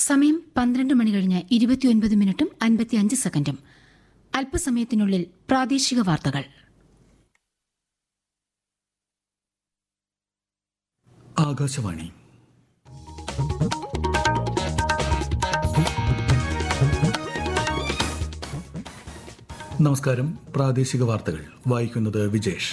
സമയം പന്ത്രണ്ട് മണി കഴിഞ്ഞ് ഇരുപത്തിയൊൻപത് മിനിറ്റും അൻപത്തിയഞ്ച് സെക്കൻഡും അല്പസമയത്തിനുള്ളിൽ പ്രാദേശിക വാർത്തകൾ ആകാശവാണി നമസ്കാരം പ്രാദേശിക വാർത്തകൾ വായിക്കുന്നത് വിജേഷ്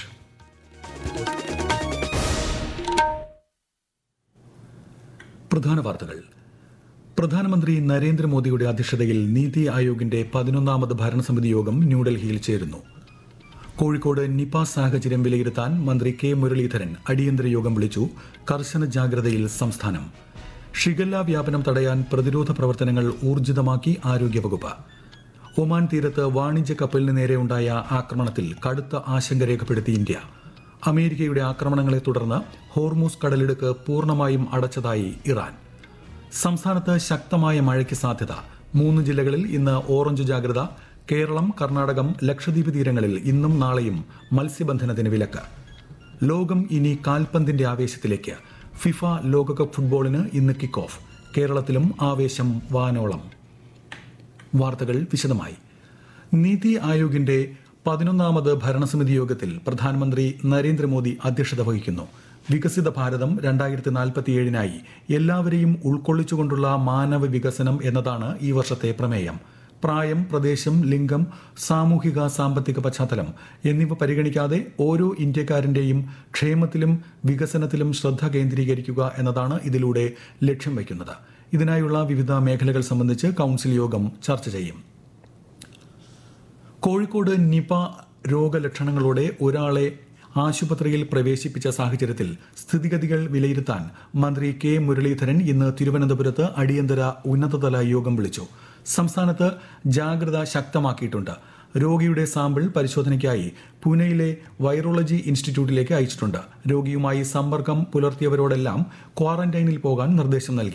പ്രധാന വാർത്തകൾ പ്രധാനമന്ത്രി നരേന്ദ്രമോദിയുടെ അധ്യക്ഷതയിൽ നീതി ആയോഗിന്റെ പതിനൊന്നാമത് ഭരണസമിതി യോഗം ന്യൂഡൽഹിയിൽ ചേരുന്നു കോഴിക്കോട് നിപ സാഹചര്യം വിലയിരുത്താൻ മന്ത്രി കെ മുരളീധരൻ അടിയന്തര യോഗം വിളിച്ചു കർശന ജാഗ്രതയിൽ സംസ്ഥാനം ഷിഗല്ല വ്യാപനം തടയാൻ പ്രതിരോധ പ്രവർത്തനങ്ങൾ ഊർജിതമാക്കി ആരോഗ്യവകുപ്പ് ഒമാൻ തീരത്ത് വാണിജ്യ കപ്പലിന് നേരെയുണ്ടായ ആക്രമണത്തിൽ കടുത്ത ആശങ്ക രേഖപ്പെടുത്തി ഇന്ത്യ അമേരിക്കയുടെ ആക്രമണങ്ങളെ തുടർന്ന് ഹോർമൂസ് കടലിടുക്ക് പൂർണ്ണമായും അടച്ചതായി ഇറാൻ സംസ്ഥാനത്ത് ശക്തമായ മഴയ്ക്ക് സാധ്യത മൂന്ന് ജില്ലകളിൽ ഇന്ന് ഓറഞ്ച് ജാഗ്രത കേരളം കർണാടകം ലക്ഷദ്വീപ് തീരങ്ങളിൽ ഇന്നും നാളെയും മത്സ്യബന്ധനത്തിന് വിലക്ക് ലോകം ഇനി കാൽപന്തിന്റെ ആവേശത്തിലേക്ക് ഫിഫ ലോകകപ്പ് ഫുട്ബോളിന് ഇന്ന് കിക്ക് ഓഫ് കേരളത്തിലും ആവേശം വാനോളം വാർത്തകൾ വിശദമായി നീതി ആയോഗിന്റെ പതിനൊന്നാമത് ഭരണസമിതി യോഗത്തിൽ പ്രധാനമന്ത്രി നരേന്ദ്രമോദി അധ്യക്ഷത വഹിക്കുന്നു വികസിത ഭാരതം രണ്ടായിരത്തി നാൽപ്പത്തിയേഴിനായി എല്ലാവരെയും ഉൾക്കൊള്ളിച്ചുകൊണ്ടുള്ള മാനവ വികസനം എന്നതാണ് ഈ വർഷത്തെ പ്രമേയം പ്രായം പ്രദേശം ലിംഗം സാമൂഹിക സാമ്പത്തിക പശ്ചാത്തലം എന്നിവ പരിഗണിക്കാതെ ഓരോ ഇന്ത്യക്കാരന്റെയും ക്ഷേമത്തിലും വികസനത്തിലും ശ്രദ്ധ കേന്ദ്രീകരിക്കുക എന്നതാണ് ഇതിലൂടെ ലക്ഷ്യം വയ്ക്കുന്നത് ഇതിനായുള്ള വിവിധ മേഖലകൾ സംബന്ധിച്ച് കൌൺസിൽ യോഗം ചർച്ച ചെയ്യും കോഴിക്കോട് നിപ രോഗലക്ഷണങ്ങളോടെ ഒരാളെ ആശുപത്രിയിൽ പ്രവേശിപ്പിച്ച സാഹചര്യത്തിൽ സ്ഥിതിഗതികൾ വിലയിരുത്താൻ മന്ത്രി കെ മുരളീധരൻ ഇന്ന് തിരുവനന്തപുരത്ത് അടിയന്തര ഉന്നതതല യോഗം വിളിച്ചു സംസ്ഥാനത്ത് ജാഗ്രത ശക്തമാക്കിയിട്ടുണ്ട് രോഗിയുടെ സാമ്പിൾ പരിശോധനയ്ക്കായി പൂനെയിലെ വൈറോളജി ഇൻസ്റ്റിറ്റ്യൂട്ടിലേക്ക് അയച്ചിട്ടുണ്ട് രോഗിയുമായി സമ്പർക്കം പുലർത്തിയവരോടെല്ലാം ക്വാറന്റൈനിൽ പോകാൻ നിർദ്ദേശം നൽകി